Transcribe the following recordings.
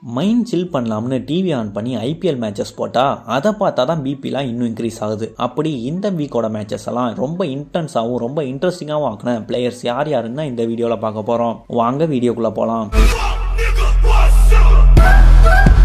Mind chill பண்ணலாம்னு TV on பண்ணி IPL matches போட்டால் அதை பார்த்தா தான் பிபிலாம் இன்னும் இன்க்ரீஸ் ஆகுது அப்படி இந்த வீக்கோட மேட்சஸ் எல்லாம் ரொம்ப இன்டென்ஸாகவும் ரொம்ப இன்ட்ரெஸ்டிங்காகவும் ஆக்கின பிளேயர்ஸ் யார் யாருன்னு இந்த வீடியோவில் பார்க்க போகிறோம் வாங்க வீடியோக்குள்ளே போகலாம் Nigga, what's up?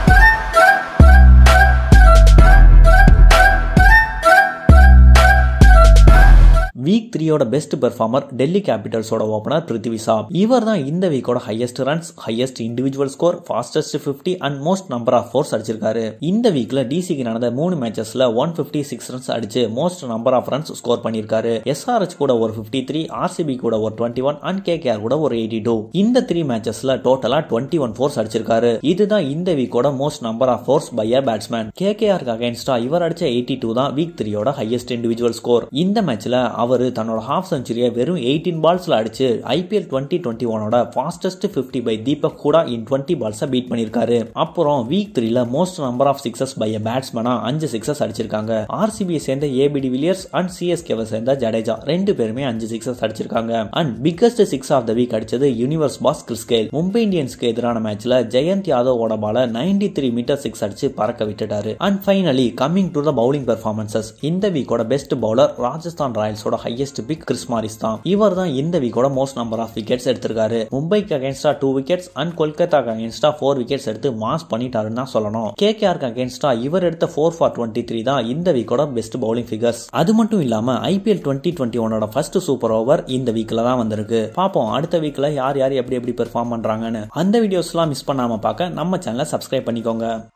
வீக் த்ரீயோட பெஸ்ட் பெர்ஃபார்மர் டெல்லி கேபிட்டல்ஸோட ஓப்பனர் பிருத்திவி ஷா இவர் தான் இந்த வீக்கோட highest runs highest individual score fastest fifty and most number of fours அடிச்சிருக்காரு இந்த வீக்ல டிசிக்கு நடந்த மூணு மேட்சஸ்ல ஒன் பிப்டி சிக்ஸ் ரன்ஸ் அடிச்சு most number of runs score பண்ணியிருக்காரு எஸ்ஆர்எச் கூட ஒரு பிப்டி த்ரீ ஆர்சிபி கூட ஒரு டுவெண்ட்டி ஒன் அண்ட் கேகேஆர் கூட ஒரு எயிட்டி டூ இந்த த்ரீ மேட்சஸ்ல டோட்டலா டுவெண்ட்டி ஒன் ஃபோர்ஸ் அடிச்சிருக்காரு இதுதான் இந்த வீக்கோட most number of fours by a batsman கேகேஆருக்கு அகைன்ஸ்டா இவர் அடிச்ச எயிட்டி டூ தான் வீக் த்ரீயோட ஹையஸ்ட் இண்டிவிஜுவல் ஸ்கோர் இந்த மேட்ச்ல அவரு தன்னோட ஹாஃப் செஞ்சுரியை வெறும் எயிட்டீன் பால்ஸ்ல அடிச்சு ஐபிஎல் டுவெண்ட்டி டுவெண்ட்டி ஒனோட ஃபாஸ்டஸ்ட் பிப்டி பை தீபக் கூட இன் டுவெண்ட்டி பால்ஸை பீட் பண்ணிருக்காரு அப்புறம் வீக் த்ரீல most number of sixes by பேட்ஸ்மேனா அஞ்சு சிக்ஸஸ் அடிச்சிருக்காங்க ஆர்சிபியை சேர்ந்த ஏபிடி வில்லியர்ஸ் அண்ட் சிஎஸ்கேவை சேர்ந்த ஜடேஜா ரெண்டு பேருமே அஞ்சு சிக்ஸஸ் அடிச்சிருக்காங்க and biggest six of the week அடிச்சது யூனிவர்ஸ் பாஸ் கிறிஸ்கேல் மும்பை இந்தியன்ஸ்க்கு எதிரான மேட்ச்ல ஜெயந்த் யாதவோட பால நைன்டி த்ரீ மீட்டர் சிக்ஸ் அடிச்சு பறக்க விட்டுட்டாரு and finally coming to the bowling performances இந்த வீக்கோட பெஸ்ட் பவுலர் ராஜஸ்தான் ராயல்ஸோட ஹையஸ்ட் பிக் கிறிஸ் மாரிஸ் தான் இவர் தான் இந்த வீக்கோட மோஸ்ட் நம்பர் ஆஃப் விக்கெட்ஸ் எடுத்திருக்காரு மும்பைக்கு அகேன்ஸ்டா டூ விக்கெட்ஸ் அண்ட் கொல்கத்தாக்கு அகேன்ஸ்டா ஃபோர் விக்கெட்ஸ் எடுத்து மாஸ் பண்ணிட்டாருன்னு தான் சொல்லணும் கேகேஆருக்கு அகேன்ஸ்டா இவர் எடுத்த ஃபோர் ஃபார் டுவெண்ட்டி த்ரீ தான் இந்த வீக்கோட பெஸ்ட் பவுலிங் ஃபிகர்ஸ் அது மட்டும் இல்லாம ஐபிஎல் டுவெண்ட்டி டுவெண்ட்டி ஒனோட ஃபர்ஸ்ட் சூப்பர் ஓவர் இந்த வீக்ல தான் வந்திருக்கு பார்ப்போம் அடுத்த வீக்ல யார் யார் எப்படி எப்படி பெர்ஃபார்ம் பண்றாங்கன்னு அந்த வீடியோஸ்லாம் மிஸ் பண்ணாம பார்க்க நம்ம சேனலை சப்ஸ்கிரைப் பண்ணிக்கோங்க